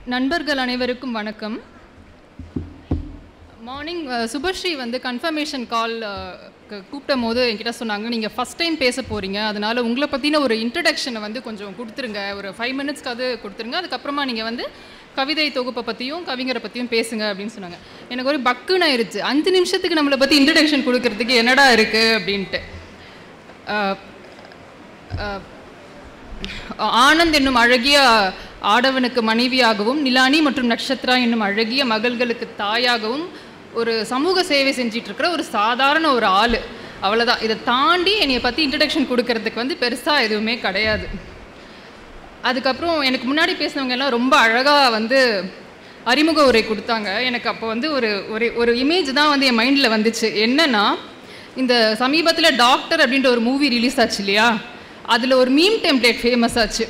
நண்பர்கள் அனைவருக்கும் வணக்கம் மார்னிங் சுபஸ்ரீ வந்து கன்ஃபர்மேஷன் கால் கூப்பிடும் போது என்கிட்ட சொன்னாங்க நீங்கள் ஃபஸ்ட் டைம் பேச போகிறீங்க அதனால் உங்களை பற்றின ஒரு இன்ட்ரடக்ஷனை வந்து கொஞ்சம் கொடுத்துருங்க ஒரு ஃபைவ் மினிட்ஸ்க்காவது கொடுத்துருங்க அதுக்கப்புறமா நீங்கள் வந்து கவிதை தொகுப்பை பற்றியும் கவிஞரை பற்றியும் பேசுங்க அப்படின்னு சொன்னாங்க எனக்கு ஒரு பக்குன்னு ஆயிடுச்சு அஞ்சு நிமிஷத்துக்கு நம்மளை பற்றி இன்ட்ரடக்ஷன் கொடுக்கறதுக்கு என்னடா இருக்குது அப்படின்ட்டு அஹ், அஹ், ஆனந்த் என்னும் அழகிய ஆடவனுக்கு மனைவியாகவும் நிலானி மற்றும் நட்சத்திரா என்னும் அழகிய மகள்களுக்கு தாயாகவும் ஒரு சமூக சேவை செஞ்சிட்டு இருக்கிற ஒரு சாதாரண ஒரு ஆள் அவ்வளோதான் இதை தாண்டி என்னைய பற்றி இன்ட்ரடக்ஷன் கொடுக்கறதுக்கு வந்து பெருசாக எதுவுமே கிடையாது அதுக்கப்புறம் எனக்கு முன்னாடி பேசினவங்க எல்லாம் ரொம்ப அழகாக வந்து அறிமுக உரை கொடுத்தாங்க எனக்கு அப்போ வந்து ஒரு ஒரு ஒரு இமேஜ் தான் வந்து என் மைண்டில் வந்துச்சு என்னன்னா இந்த சமீபத்தில் டாக்டர் அப்படின்ற ஒரு மூவி ரிலீஸ் ஆச்சு இல்லையா அதில் ஒரு மீம் டெம்ப்ளேட் ஃபேமஸ் ஆச்சு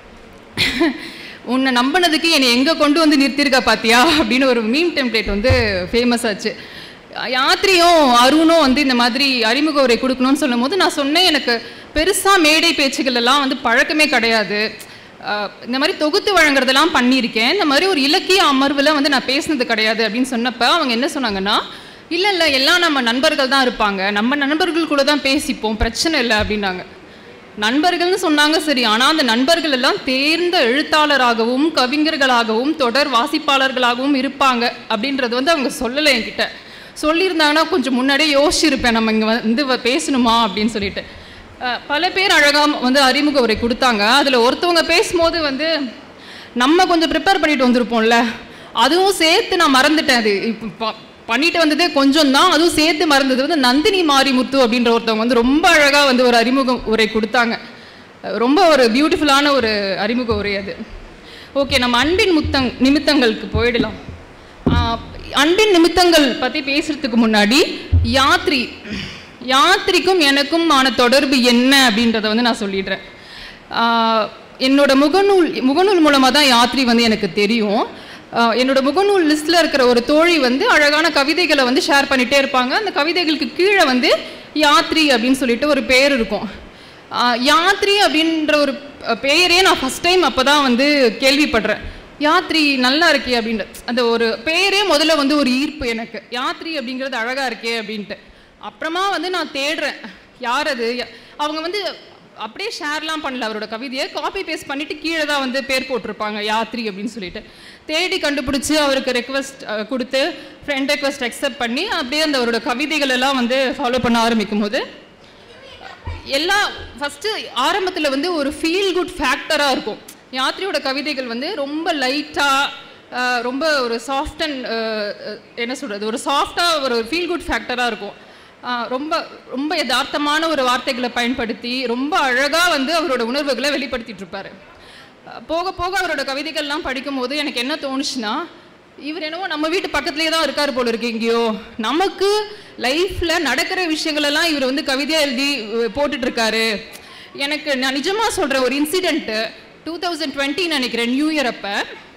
உன்னை நம்பினதுக்கு என்னை எங்கே கொண்டு வந்து நிறுத்தியிருக்கா பாத்தியா அப்படின்னு ஒரு மீம் டெம்ப்ளேட் வந்து ஃபேமஸ் ஆச்சு யாத்திரியும் அருணும் வந்து இந்த மாதிரி அறிமுக உரை கொடுக்கணும்னு சொல்லும் போது நான் சொன்னேன் எனக்கு பெருசாக மேடை பேச்சுகள் எல்லாம் வந்து பழக்கமே கிடையாது அஹ் இந்த மாதிரி தொகுத்து வழங்குறதெல்லாம் பண்ணியிருக்கேன் இந்த மாதிரி ஒரு இலக்கிய அமர்வில் வந்து நான் பேசினது கிடையாது அப்படின்னு சொன்னப்ப அவங்க என்ன சொன்னாங்கன்னா இல்லை இல்லை எல்லாம் நம்ம நண்பர்கள் தான் இருப்பாங்க நம்ம நண்பர்கள் கூட தான் பேசிப்போம் பிரச்சனை இல்லை அப்படின்னாங்க நண்பர்கள்னு சொன்னாங்க சரி ஆனால் அந்த நண்பர்கள் எல்லாம் தேர்ந்த எழுத்தாளராகவும் கவிஞர்களாகவும் தொடர் வாசிப்பாளர்களாகவும் இருப்பாங்க அப்படின்றது வந்து அவங்க சொல்லலை என்கிட்ட சொல்லியிருந்தாங்கன்னா கொஞ்சம் முன்னாடியே யோசிச்சிருப்பேன் நம்ம இங்கே வந்து வ- பேசணுமா அப்படின்னு சொல்லிட்டு அஹ், பல பேர் அழகாக வந்து அறிமுக உரை கொடுத்தாங்க அதில் ஒருத்தவங்க பேசும்போது வந்து நம்ம கொஞ்சம் ப்ரிப்பேர் பண்ணிட்டு வந்திருப்போம்ல அதுவும் சேர்த்து நான் மறந்துட்டேன் அது இப்போ பண்ணிட்டு வந்ததே கொஞ்சம் தான் அதுவும் சேர்த்து மறந்தது வந்து நந்தினி மாரிமுத்து அப்படின்ற ஒருத்தவங்க வந்து ரொம்ப அழகாக வந்து ஒரு அறிமுக உரை கொடுத்தாங்க அஹ் ரொம்ப ஒரு பியூட்டிஃபுல்லான ஒரு அறிமுக உரை அது ஓகே நம்ம அன்பின் முத்தங் நிமித்தங்களுக்கு போயிடலாம் ஆஹ் அன்பின் நிமித்தங்கள் பற்றி பேசுறதுக்கு முன்னாடி யாத்ரி யாத்ரிக்கும் எனக்கும் ஆன தொடர்பு என்ன அப்படின்றத வந்து நான் சொல்லிடுறேன் ஆஹ் என்னோட முகநூல் முகநூல் மூலமாக தான் யாத்ரி வந்து எனக்கு தெரியும் ஆஹ் என்னோட முகநூல் லிஸ்ட்டில் இருக்கிற ஒரு தோழி வந்து அழகான கவிதைகளை வந்து ஷேர் பண்ணிகிட்டே இருப்பாங்க அந்த கவிதைகளுக்கு கீழே வந்து யாத்ரி அப்படின்னு சொல்லிட்டு ஒரு பேர் இருக்கும் ஆஹ் யாத்ரி அப்படின்ற ஒரு அஹ், பெயரே நான் ஃபஸ்ட் டைம் அப்போ தான் வந்து கேள்விப்படுறேன் யாத்ரி நல்லா இருக்கே அப்படின்ற அந்த ஒரு பேரே முதல்ல வந்து ஒரு ஈர்ப்பு எனக்கு யாத்ரி அப்படிங்கிறது அழகாக இருக்கே அப்படின்ட்டு அப்புறமா வந்து நான் தேடுறேன் யார் அது யா- அவங்க வந்து அப்படியே ஷேர்லாம் பண்ணல அவரோட கவிதையை காப்பி பேஸ்ட் பண்ணிட்டு கீழே தான் வந்து பேர் போட்டிருப்பாங்க யாத்ரி அப்படின்னு சொல்லிட்டு தேடி கண்டுபிடிச்சி அவருக்கு ரெக்வஸ்ட் கொடுத்து ஃப்ரெண்ட் ரெக்வஸ்ட் அக்செப்ட் பண்ணி அப்படியே அந்த அவரோட கவிதைகள் எல்லாம் வந்து ஃபாலோ பண்ண ஆரம்பிக்கும் போது எல்லா ஃபஸ்ட்டு ஆரம்பத்தில் வந்து ஒரு ஃபீல் குட் ஃபேக்டராக இருக்கும் யாத்ரியோட கவிதைகள் வந்து ரொம்ப லைட்டாக ரொம்ப ஒரு சாஃப்ட் அண்ட் என்ன சொல்கிறது ஒரு சாஃப்டாக ஒரு ஃபீல் குட் ஃபேக்டராக இருக்கும் ஆஹ் ரொம்ப ரொம்ப யதார்த்தமான ஒரு வார்த்தைகளை பயன்படுத்தி ரொம்ப அழகாக வந்து அவரோட உணர்வுகளை வெளிப்படுத்திட்டு இருப்பாரு அஹ் போக போக அவரோட கவிதைகள்லாம் படிக்கும்போது எனக்கு என்ன தோணுச்சுன்னா இவர் என்னவோ நம்ம வீட்டு பக்கத்துலேயே தான் இருக்கார் போல இருக்கு எங்கேயோ நமக்கு லைஃப்பில் நடக்கிற விஷயங்களெல்லாம் இவர் வந்து கவிதையாக எழுதி அஹ், போட்டுட்டு இருக்காரு எனக்கு நான் நிஜமாக சொல்கிறேன் ஒரு இன்சிடெண்ட்டு டூ தௌசண்ட் டுவெண்ட்டி நினைக்கிறேன் நியூ இயர் அப்போ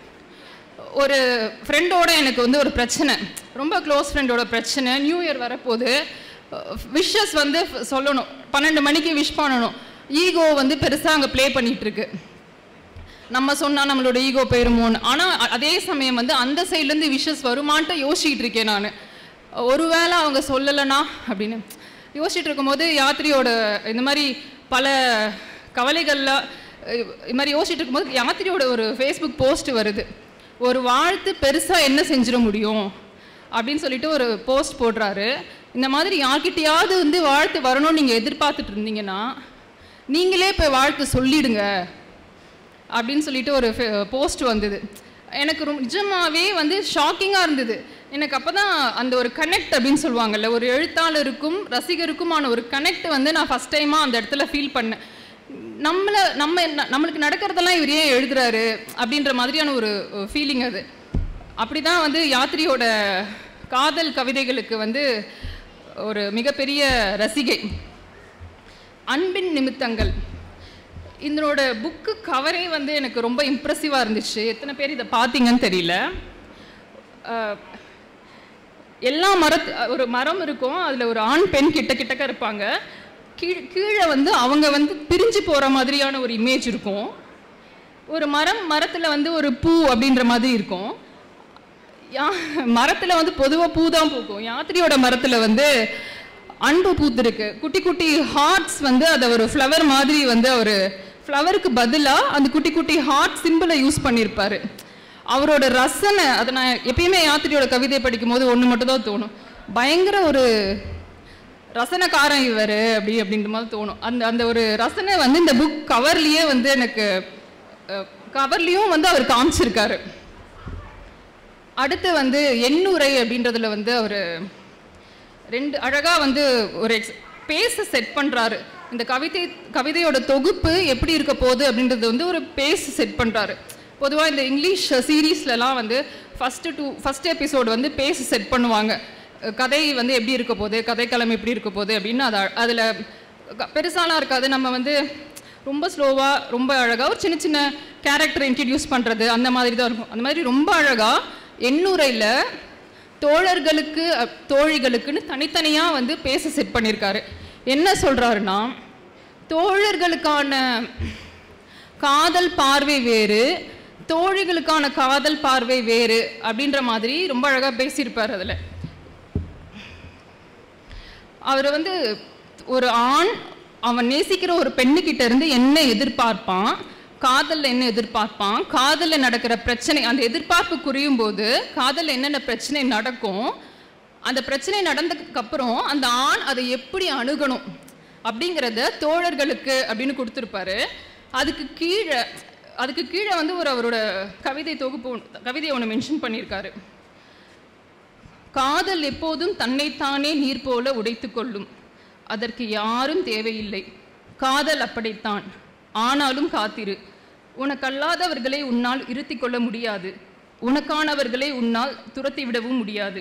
ஒரு ஃப்ரெண்டோட எனக்கு வந்து ஒரு பிரச்சனை ரொம்ப க்ளோஸ் ஃப்ரெண்டோட பிரச்சனை நியூ இயர் வரப்போது விஷஸ் வந்து சொல்லணும் பன்னெண்டு மணிக்கு விஷ் பண்ணணும் ஈகோ வந்து பெருசாக அங்கே ப்ளே பண்ணிட்டு இருக்கு நம்ம சொன்னால் நம்மளோட ஈகோ போயிருமோன்னு ஆனால் அதே சமயம் வந்து அந்த சைட்லேருந்து விஷஸ் வருமான்ட்டு யோசிச்சுட்டு இருக்கேன் நான் ஒருவேளை அவங்க சொல்லலைனா அப்படின்னு யோசிச்சுட்டு இருக்கும்போது யாத்திரியோட இந்த மாதிரி பல கவலைகளில் இது மாதிரி யோசிச்சுட்டு இருக்கும்போது யாத்திரியோட ஒரு ஃபேஸ்புக் போஸ்ட் வருது ஒரு வாழ்த்து பெருசாக என்ன செஞ்சிட முடியும் அப்படின்னு சொல்லிட்டு ஒரு போஸ்ட் போடுறாரு இந்த மாதிரி யார்கிட்டயாவது வந்து வாழ்த்து வரணும்னு நீங்கள் எதிர்பார்த்துட்டு இருந்தீங்கன்னா நீங்களே இப்போ வாழ்த்து சொல்லிடுங்க அப்படின்னு சொல்லிட்டு ஒரு போஸ்ட் வந்தது எனக்கு ரொம்ப நிஜமாவே வந்து ஷாக்கிங்காக இருந்தது எனக்கு அப்போ தான் அந்த ஒரு கனெக்ட் அப்படின்னு சொல்லுவாங்கல்ல ஒரு எழுத்தாளருக்கும் ரசிகருக்குமான ஒரு கனெக்ட் வந்து நான் ஃபஸ்ட் டைமாக அந்த இடத்துல ஃபீல் பண்ணேன் நம்மளை நம்ம ந- நம்மளுக்கு நடக்கிறதெல்லாம் இவர் ஏன் எழுதுறாரு அப்படின்ற மாதிரியான ஒரு ஃபீலிங் அது அப்படி தான் வந்து யாத்திரியோட காதல் கவிதைகளுக்கு வந்து ஒரு மிகப்பெரிய ரசிகை அன்பின் நிமித்தங்கள் இதனோட புக்கு கவரே வந்து எனக்கு ரொம்ப இம்ப்ரெசிவாக இருந்துச்சு எத்தனை பேர் இதை பார்த்தீங்கன்னு தெரியல அஹ், எல்லா மரத் ஒரு மரம் இருக்கும் அதில் ஒரு ஆண் பெண் கிட்ட கிட்டக்க இருப்பாங்க கீழ் கீழே வந்து அவங்க வந்து பிரிஞ்சு போகிற மாதிரியான ஒரு இமேஜ் இருக்கும் ஒரு மரம் மரத்தில் வந்து ஒரு பூ அப்படின்ற மாதிரி இருக்கும் யா மரத்தில் வந்து பொதுவாக பூ தான் பூக்கும் யாத்திரியோட மரத்தில் வந்து அன்பு பூத்திருக்கு குட்டி குட்டி ஹார்ட்ஸ் வந்து அதை ஒரு ஃப்ளவர் மாதிரி வந்து அவர் ஃப்ளவருக்கு பதிலாக அந்த குட்டி குட்டி ஹார்ட் சிம்பிளை யூஸ் பண்ணியிருப்பாரு அவரோட ரசனை அதை நான் எப்பயுமே யாத்திரியோட கவிதை படிக்கும்போது ஒன்று மட்டும் தான் தோணும் பயங்கர ஒரு ரசனைக்காரன் இவர் அப்படி அப்படின்ற மாதிரி தோணும் அந்த அந்த ஒரு ரசனை வந்து இந்த புக் கவர்லேயே வந்து எனக்கு கவர்லேயும் வந்து அவர் காமிச்சிருக்காரு அடுத்து வந்து எண்ணுரை அப்படின்றதுல வந்து அவர் ரெண்டு அழகாக வந்து ஒரு எக்ஸ் பேஸ செட் பண்ணுறாரு இந்த கவிதை கவிதையோட தொகுப்பு எப்படி இருக்க போகுது அப்படின்றது வந்து ஒரு பேஸ் செட் பண்ணுறாரு பொதுவாக இந்த இங்கிலீஷ் சீரீஸ்லலாம் வந்து ஃபஸ்ட்டு டூ ஃபஸ்ட் எபிசோடு வந்து பேஸ் செட் பண்ணுவாங்க அஹ் கதை வந்து எப்படி இருக்க போகுது கதைக்களம் எப்படி இருக்க போகுது அப்படின்னு அதை அதில் பெருசாலாம் இருக்காது நம்ம வந்து ரொம்ப ஸ்லோவாக ரொம்ப அழகாக ஒரு சின்ன சின்ன கேரக்டர் இன்ட்ரடியூஸ் பண்ணுறது அந்த மாதிரி தான் இருக்கும் அந்த மாதிரி ரொம்ப அழகாக எண்ணுரையில் தோழர்களுக்கு அப்- தோழிகளுக்குன்னு தனித்தனியாக வந்து பேச செட் பண்ணியிருக்காரு என்ன சொல்கிறாருன்னா தோழர்களுக்கான காதல் பார்வை வேறு தோழிகளுக்கான காதல் பார்வை வேறு அப்படின்ற மாதிரி ரொம்ப அழகாக பேசியிருப்பார் அதில் அவர் வந்து ஒரு ஆண் அவன் நேசிக்கிற ஒரு பெண்ணுக்கிட்ட இருந்து என்ன எதிர்பார்ப்பான் காதல்ல என்ன எதிர்பார்ப்பான் காதல்ல நடக்கிற பிரச்சனை அந்த எதிர்பார்ப்பு குறையும் போது காதல்ல என்னென்ன பிரச்சனை நடக்கும் அந்த பிரச்சனை நடந்ததுக்கு அப்புறம் அந்த ஆண் அதை எப்படி அணுகணும் அப்படிங்கிறத தோழர்களுக்கு அப்படின்னு கொடுத்துருப்பாரு அதுக்கு கீழே அதுக்கு கீழே வந்து ஒரு அவரோட கவிதை தொகுப்பு ஒண்ணு- கவிதையை ஒன்று மென்ஷன் பண்ணியிருக்காரு காதல் எப்போதும் தன்னைத்தானே நீர் போல உடைத்துக் கொள்ளும் அதற்கு யாரும் தேவையில்லை காதல் அப்படித்தான் ஆனாலும் காத்திரு உனக்கல்லாதவர்களை உன்னால் இருத்திக் கொள்ள முடியாது உனக்கானவர்களை உன்னால் துரத்தி விடவும் முடியாது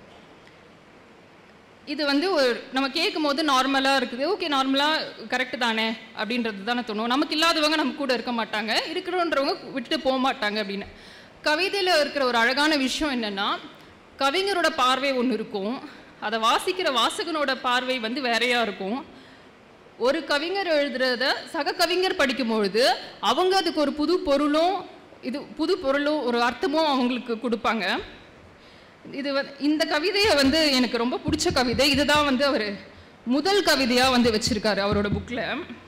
இது வந்து ஒரு நம்ம கேட்கும் போது நார்மலாக இருக்குது ஓகே நார்மலாக கரெக்டு தானே அப்படின்றது தானே தோணும் நமக்கு இல்லாதவங்க நம்ம கூட இருக்க மாட்டாங்க இருக்கிறோன்றவங்க விட்டு போக மாட்டாங்க அப்படின்னு கவிதையில் இருக்கிற ஒரு அழகான விஷயம் என்னென்னா கவிஞரோட பார்வை ஒன்று இருக்கும் அதை வாசிக்கிற வாசகனோட பார்வை வந்து வேறையா இருக்கும் ஒரு கவிஞர் எழுதுறத சக கவிஞர் படிக்கும்பொழுது அவங்க அதுக்கு ஒரு புது பொருளும் இது புது பொருளும் ஒரு அர்த்தமும் அவங்களுக்கு கொடுப்பாங்க இது வந்து இந்த கவிதையை வந்து எனக்கு ரொம்ப பிடிச்ச கவிதை இதுதான் வந்து அவர் முதல் கவிதையாக வந்து வச்சிருக்காரு அவரோட புக்கில்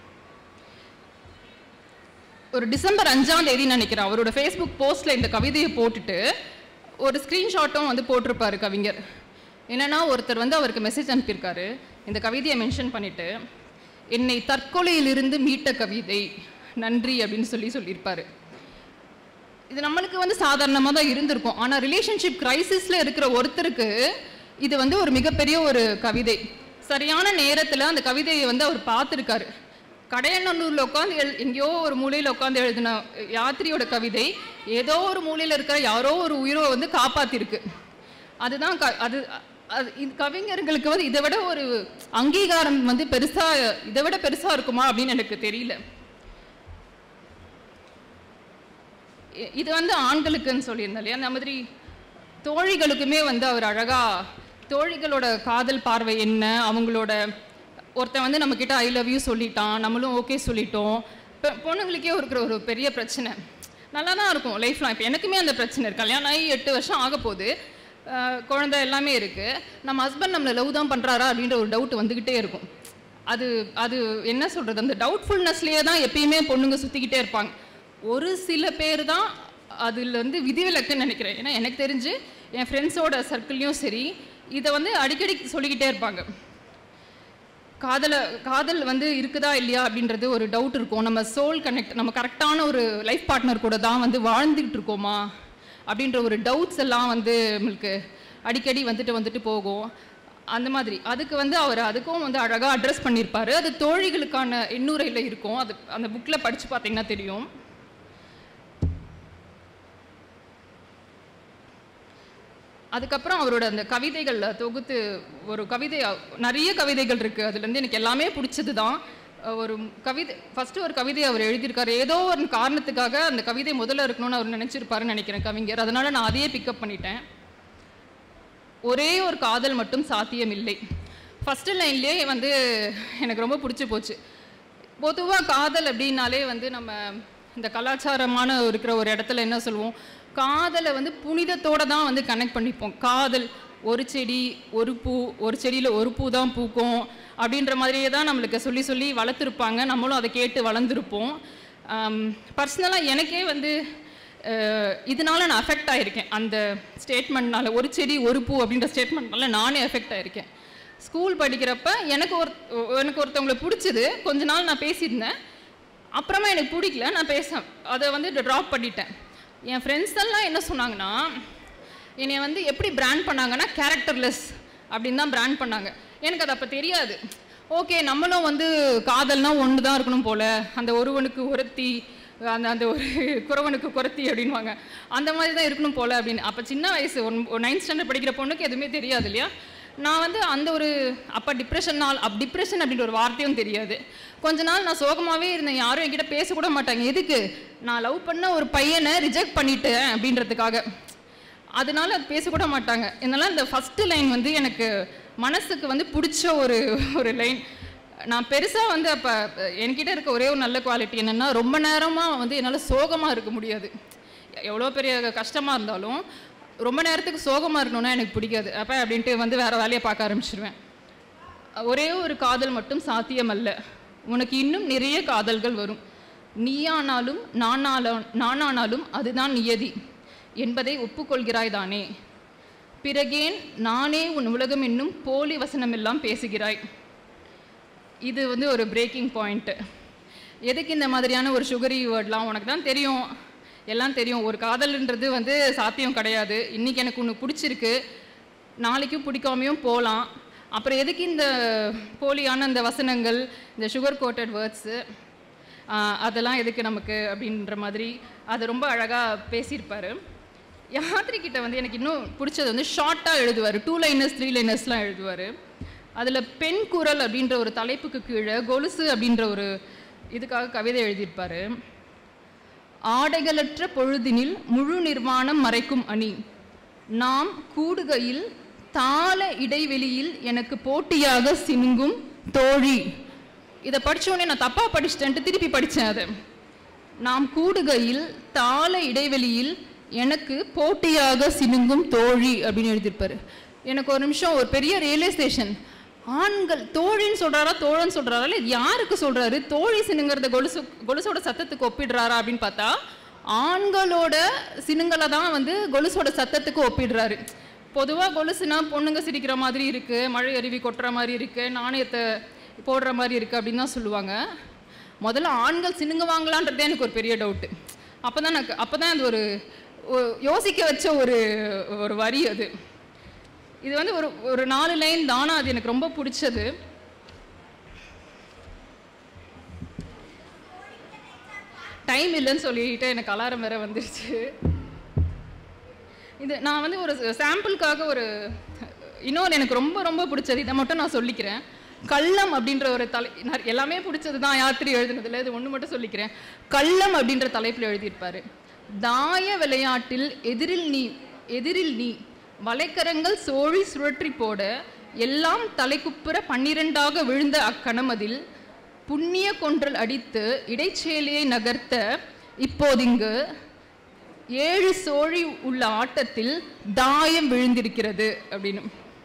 ஒரு டிசம்பர் அஞ்சாம் தேதி நினைக்கிறேன் அவரோட ஃபேஸ்புக் போஸ்ட்டில் இந்த கவிதையை போட்டுட்டு ஒரு ஸ்க்ரீன்ஷாட்டும் வந்து போட்டிருப்பாரு கவிஞர் என்னன்னா ஒருத்தர் வந்து அவருக்கு மெசேஜ் அனுப்பியிருக்காரு இந்த கவிதையை மென்ஷன் பண்ணிட்டு என்னை தற்கொலையிலிருந்து மீட்ட கவிதை நன்றி அப்படின்னு சொல்லி சொல்லியிருப்பாரு இது நம்மளுக்கு வந்து சாதாரணமாக தான் இருந்திருக்கும் ஆனால் ரிலேஷன்ஷிப் கிரைசிஸில் இருக்கிற ஒருத்தருக்கு இது வந்து ஒரு மிகப்பெரிய ஒரு கவிதை சரியான நேரத்தில் அந்த கவிதையை வந்து அவர் பார்த்துருக்காரு கடையநல்லூரில் உட்காந்து எழு எங்கேயோ ஒரு மூலையில் உட்காந்து எழுதின யாத்திரியோட கவிதை ஏதோ ஒரு மூலையில் இருக்கிற யாரோ ஒரு உயிரை வந்து காப்பாத்திருக்கு அதுதான் க அது அது இது கவிஞர்களுக்கு வந்து இதை விட ஒரு அங்கீகாரம் வந்து பெருசாக இதை விட பெருசாக இருக்குமா அப்படின்னு எனக்கு தெரியல இ- இது வந்து ஆண்களுக்குன்னு சொல்லியிருந்தேன் இல்லையா அந்த மாதிரி தோழிகளுக்குமே வந்து அவர் அழகா தோழிகளோட காதல் பார்வை என்ன அவங்களோட ஒருத்தன் வந்து நம்மக்கிட்ட ஐ லவ் யூ சொல்லிட்டான் நம்மளும் ஓகே சொல்லிட்டோம் இப்போ பொண்ணுங்களுக்கே இருக்கிற ஒரு பெரிய பிரச்சனை நல்லா தான் இருக்கும் லைஃப்லாம் இப்போ எனக்குமே அந்த பிரச்சனை இருக்கு கல்யாணம் ஆகி எட்டு வருஷம் ஆக போகுது அஹ் குழந்தை எல்லாமே இருக்குது நம்ம ஹஸ்பண்ட் நம்மளை லவ் தான் பண்ணுறாரா அப்படின்ற ஒரு டவுட் வந்துக்கிட்டே இருக்கும் அது அது என்ன சொல்கிறது அந்த டவுட்ஃபுல்னஸ்லேயே தான் எப்பயுமே பொண்ணுங்க சுற்றிக்கிட்டே இருப்பாங்க ஒரு சில பேர் தான் அதில் வந்து விதிவிலக்குன்னு நினைக்கிறேன் ஏன்னா எனக்கு தெரிஞ்சு என் ஃப்ரெண்ட்ஸோட சர்க்கிள்லையும் சரி இதை வந்து அடிக்கடி சொல்லிக்கிட்டே இருப்பாங்க காதலை காதல் வந்து இருக்குதா இல்லையா அப்படின்றது ஒரு டவுட் இருக்கும் நம்ம சோல் கனெக்ட் நம்ம கரெக்டான ஒரு லைஃப் பார்ட்னர் கூட தான் வந்து வாழ்ந்துக்கிட்டு இருக்கோமா அப்படின்ற ஒரு டவுட்ஸ் எல்லாம் வந்து நம்மளுக்கு அடிக்கடி வந்துட்டு வந்துட்டு போகும் அந்த மாதிரி அதுக்கு வந்து அவர் அதுக்கும் வந்து அழகாக அட்ரஸ் பண்ணியிருப்பாரு அது தோழிகளுக்கான எண்ணுரையில் இருக்கும் அது அந்த புக்கில் படித்து பார்த்தீங்கன்னா தெரியும் அதுக்கப்புறம் அவரோட அந்த கவிதைகள் தொகுத்து ஒரு கவிதை நிறைய கவிதைகள் இருக்குது அதுலேருந்து எனக்கு எல்லாமே பிடிச்சது தான் ஒரு கவிதை ஃபஸ்ட்டு ஒரு கவிதை அவர் எழுதியிருக்காரு ஏதோ ஒரு காரணத்துக்காக அந்த கவிதை முதல்ல இருக்கணும்னு அவர் நினச்சிருப்பாருன்னு நினைக்கிறேன் கவிஞர் அதனால் நான் அதையே பிக்கப் பண்ணிட்டேன் ஒரே ஒரு காதல் மட்டும் சாத்தியமில்லை ஃபஸ்ட்டு லைன்லேயே வந்து எனக்கு ரொம்ப பிடிச்சி போச்சு பொதுவாக காதல் அப்படின்னாலே வந்து நம்ம இந்த கலாச்சாரமான இருக்கிற ஒரு இடத்துல என்ன சொல்லுவோம் காதலை வந்து புனிதத்தோட தான் வந்து கனெக்ட் பண்ணிப்போம் காதல் ஒரு செடி ஒரு பூ ஒரு செடியில் ஒரு பூ தான் பூக்கும் அப்படின்ற மாதிரியே தான் நம்மளுக்கு சொல்லி சொல்லி வளர்த்துருப்பாங்க நம்மளும் அதை கேட்டு வளர்ந்துருப்போம் பர்சனலாக எனக்கே வந்து அஹ், இதனால நான் அஃபெக்ட் ஆகிருக்கேன் அந்த ஸ்டேட்மெண்ட்னால ஒரு செடி ஒரு பூ அப்படின்ற ஸ்டேட்மெண்ட்னால நானே அஃபெக்ட் ஆகிருக்கேன் ஸ்கூல் படிக்கிறப்ப எனக்கு ஒரு எனக்கு ஒருத்தவங்களை பிடிச்சது கொஞ்ச நாள் நான் பேசியிருந்தேன் அப்புறமா எனக்கு பிடிக்கல நான் பேச அதை வந்து ட்ராப் பண்ணிட்டேன் என் ஃப்ரெண்ட்ஸ் எல்லாம் என்ன சொன்னாங்கன்னா என்னை வந்து எப்படி பிராண்ட் பண்ணாங்கன்னா கேரக்டர்லெஸ் அப்படின்னு தான் பிராண்ட் பண்ணாங்க எனக்கு அது அப்போ தெரியாது ஓகே நம்மளும் வந்து காதல்னா ஒன்று தான் இருக்கணும் போல அந்த ஒருவனுக்கு ஒருத்தி அந்த அந்த ஒரு குறவனுக்கு குறத்தி அப்படின்வாங்க அந்த மாதிரி தான் இருக்கணும் போல அப்படின்னு அப்போ சின்ன வயசு ஒன் நைன்த் ஸ்டாண்டர்ட் படிக்கிற பொண்ணுக்கு எதுவுமே தெரியாது இல்லையா நான் வந்து அந்த ஒரு அப்போ டிப்ரெஷன் நாள் அப் டிப்ரெஷன் அப்படின்ற ஒரு வார்த்தையும் தெரியாது கொஞ்ச நாள் நான் சோகமாகவே இருந்தேன் யாரும் என்கிட்ட பேசக்கூட மாட்டாங்க எதுக்கு நான் லவ் பண்ண ஒரு பையனை ரிஜெக்ட் பண்ணிட்டேன் அப்படின்றதுக்காக அதனால பேசக்கூட மாட்டாங்க இதனால இந்த ஃபஸ்ட்டு லைன் வந்து எனக்கு மனசுக்கு வந்து பிடிச்ச ஒரு ஒரு லைன் நான் பெருசாக வந்து அப்போ என்கிட்ட இருக்க ஒரே ஒரு நல்ல குவாலிட்டி என்னென்னா ரொம்ப நேரமாக வந்து என்னால் சோகமாக இருக்க முடியாது எவ்வளோ பெரிய கஷ்டமாக இருந்தாலும் ரொம்ப நேரத்துக்கு சோகமாக இருக்கணும்னா எனக்கு பிடிக்காது அப்போ அப்படின்ட்டு வந்து வேறு வேலையை பார்க்க ஆரம்பிச்சிருவேன் ஒரே ஒரு காதல் மட்டும் சாத்தியமல்ல உனக்கு இன்னும் நிறைய காதல்கள் வரும் நீயானாலும் நானாலும் நானானாலும் அதுதான் நியதி என்பதை ஒப்புக்கொள்கிறாய் தானே பிறகேன் நானே உன் உலகம் என்னும் போலி வசனமெல்லாம் பேசுகிறாய் இது வந்து ஒரு பிரேக்கிங் பாயிண்ட்டு எதுக்கு இந்த மாதிரியான ஒரு சுகரி வேர்ட்லாம் உனக்கு தான் தெரியும் எல்லாம் தெரியும் ஒரு காதல்ன்றது வந்து சாத்தியம் கிடையாது இன்றைக்கி எனக்கு ஒன்று பிடிச்சிருக்கு நாளைக்கும் பிடிக்காமையும் போகலாம் அப்புறம் எதுக்கு இந்த போலியான இந்த வசனங்கள் இந்த சுகர் கோட்டட் வேர்ட்ஸு அதெல்லாம் எதுக்கு நமக்கு அப்படின்ற மாதிரி அது ரொம்ப அழகாக பேசியிருப்பார் யாத்ரி கிட்ட வந்து எனக்கு இன்னும் பிடிச்சது வந்து ஷார்ட்டாக எழுதுவார் டூ லைனர்ஸ் த்ரீ லைனர்ஸ்லாம் எழுதுவார் அதில் பெண் குரல் அப்படின்ற ஒரு தலைப்புக்கு கீழே கொலுசு அப்படின்ற ஒரு இதுக்காக கவிதை எழுதியிருப்பார் ஆடைகளற்ற பொழுதினில் முழு நிர்வாணம் மறைக்கும் அணி நாம் கூடுகையில் தாள இடைவெளியில் எனக்கு போட்டியாக சினுங்கும் தோழி இதை படிச்ச உடனே நான் தப்பாக படிச்சிட்டேன்ட்டு திருப்பி படித்தேன் அதை நாம் கூடுகையில் தாள இடைவெளியில் எனக்கு போட்டியாக சினுங்கும் தோழி அப்படின்னு எழுதியிருப்பாரு எனக்கு ஒரு நிமிஷம் ஒரு பெரிய ரயில்வே ஸ்டேஷன் ஆண்கள் தோழின்னு சொல்றாரா தோழன் சொல்றாரா இல்லை இது யாருக்கு சொல்றாரு தோழி சினுங்கிறத கொலுசு கொலுசோட சத்தத்துக்கு ஒப்பிடுறாரா அப்படின்னு பார்த்தா ஆண்களோட சினுங்களை தான் வந்து கொலுசோட சத்தத்துக்கு ஒப்பிடுறாரு பொதுவாக கொலுசுனா பொண்ணுங்க சிரிக்கிற மாதிரி இருக்கு மழை அருவி கொட்டுற மாதிரி இருக்கு நாணயத்தை போடுற மாதிரி இருக்கு அப்படின்னு தான் சொல்லுவாங்க முதல்ல ஆண்கள் சினுங்குவாங்களான்றதே எனக்கு ஒரு பெரிய டவுட்டு அப்போ தான் எனக்கு அப்போ தான் அது ஒரு ஒ- யோசிக்க வச்ச ஒரு ஒரு வரி அது இது வந்து ஒரு ஒரு நாலு லைன் தானா அது எனக்கு ரொம்ப பிடிச்சது டைம் இல்லைன்னு சொல்லிட்டு எனக்கு அலாரம் வேற வந்துருச்சு இது நான் வந்து ஒரு சாம்பிளுக்காக ஒரு இன்னொரு எனக்கு ரொம்ப ரொம்ப பிடிச்சது இதை மட்டும் நான் சொல்லிக்கிறேன் கள்ளம் அப்படின்ற ஒரு தலை நான் எல்லாமே பிடிச்சது தான் யாத்திரை எழுதுனதுல இது ஒன்று மட்டும் சொல்லிக்கிறேன் கள்ளம் அப்படின்ற தலைப்பில் எழுதியிருப்பாரு தாய விளையாட்டில் எதிரில் நீ எதிரில் நீ வலைக்கரங்கள் சோழி சுழற்றி போட எல்லாம் தலைக்குப்புற பன்னிரண்டாக விழுந்த அக்கணமதில் புண்ணிய கொன்றல் அடித்து இடைச்சேலியை நகர்த்த இப்போதிங்கு ஏழு சோழி உள்ள ஆட்டத்தில் தாயம் விழுந்திருக்கிறது அப்படின்னு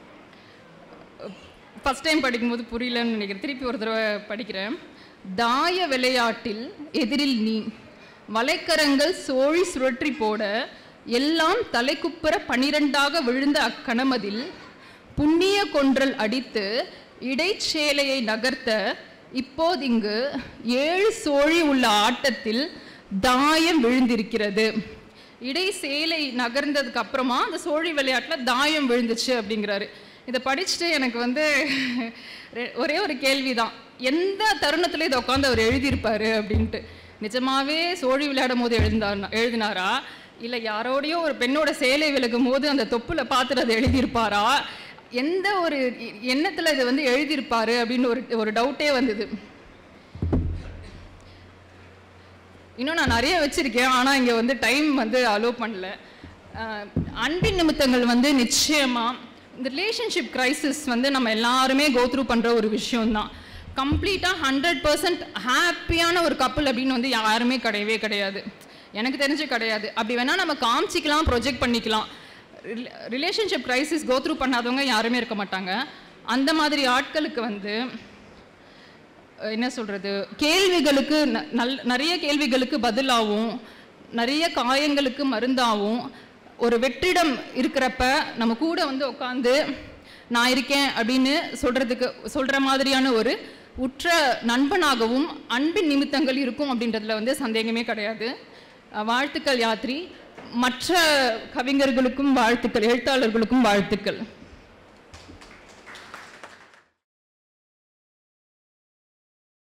ஃபஸ்ட் டைம் படிக்கும்போது புரியலன்னு நினைக்கிறேன் திருப்பி ஒரு தடவை படிக்கிறேன் தாய விளையாட்டில் எதிரில் நீ வலைக்கரங்கள் சோழி சுழற்றி போட எல்லாம் தலைக்குப்புற பனிரெண்டாக விழுந்த அக்கணமதில் புண்ணிய கொன்றல் அடித்து இடைச்சேலையை நகர்த்த இப்போதிங்கு ஏழு சோழி உள்ள ஆட்டத்தில் தாயம் விழுந்திருக்கிறது இடை சேலை நகர்ந்ததுக்கு அப்புறமா அந்த சோழி விளையாட்டில் தாயம் விழுந்துச்சு அப்படிங்கிறாரு இதை படிச்சுட்டு எனக்கு வந்து ரெ- ஒரே ஒரு கேள்விதான் எந்த தருணத்தில் இதை உட்காந்து அவர் எழுதியிருப்பாரு அப்படின்ட்டு நிஜமாவே சோழி விளையாடும் போது எழுந்தார் எழுதினாரா இல்லை யாரோடையோ ஒரு பெண்ணோட சேலை விலகும் போது அந்த தொப்புல பார்த்துட்டு அதை எழுதியிருப்பாரா எந்த ஒரு எ- எண்ணத்துல இதை வந்து எழுதியிருப்பாரு அப்படின்னு ஒரு ஒரு டவுட்டே வந்தது இன்னும் நான் நிறைய வச்சிருக்கேன் ஆனால் இங்கே வந்து டைம் வந்து அலோவ் பண்ணல அஹ், அன்பின் நிமித்தங்கள் வந்து நிச்சயமாக இந்த ரிலேஷன்ஷிப் கிரைசிஸ் வந்து நம்ம எல்லாருமே கோ த்ரூ பண்ணுற ஒரு விஷயம்தான் கம்ப்ளீட்டாக ஹண்ட்ரட் பர்சன்ட் ஹாப்பியான ஒரு கப்பல் அப்படின்னு வந்து யாருமே கிடையவே கிடையாது எனக்கு தெரிஞ்சு கிடையாது அப்படி வேணால் நம்ம காமிச்சிக்கலாம் ப்ரொஜெக்ட் பண்ணிக்கலாம் ரிலேஷன்ஷிப் கிரைசிஸ் கோ த்ரூ பண்ணாதவங்க யாருமே இருக்க மாட்டாங்க அந்த மாதிரி ஆட்களுக்கு வந்து அஹ் என்ன சொல்கிறது கேள்விகளுக்கு ந- நல் நிறைய கேள்விகளுக்கு பதிலாகவும் நிறைய காயங்களுக்கு மருந்தாகவும் ஒரு வெற்றிடம் இருக்கிறப்ப நம்ம கூட வந்து உட்காந்து நான் இருக்கேன் அப்படின்னு சொல்கிறதுக்கு சொல்கிற மாதிரியான ஒரு உற்ற நண்பனாகவும் அன்பின் நிமித்தங்கள் இருக்கும் அப்படின்றதுல வந்து சந்தேகமே கிடையாது அஹ் வாழ்த்துக்கள் யாத்ரி மற்ற கவிஞர்களுக்கும் வாழ்த்துக்கள் எழுத்தாளர்களுக்கும் வாழ்த்துக்கள்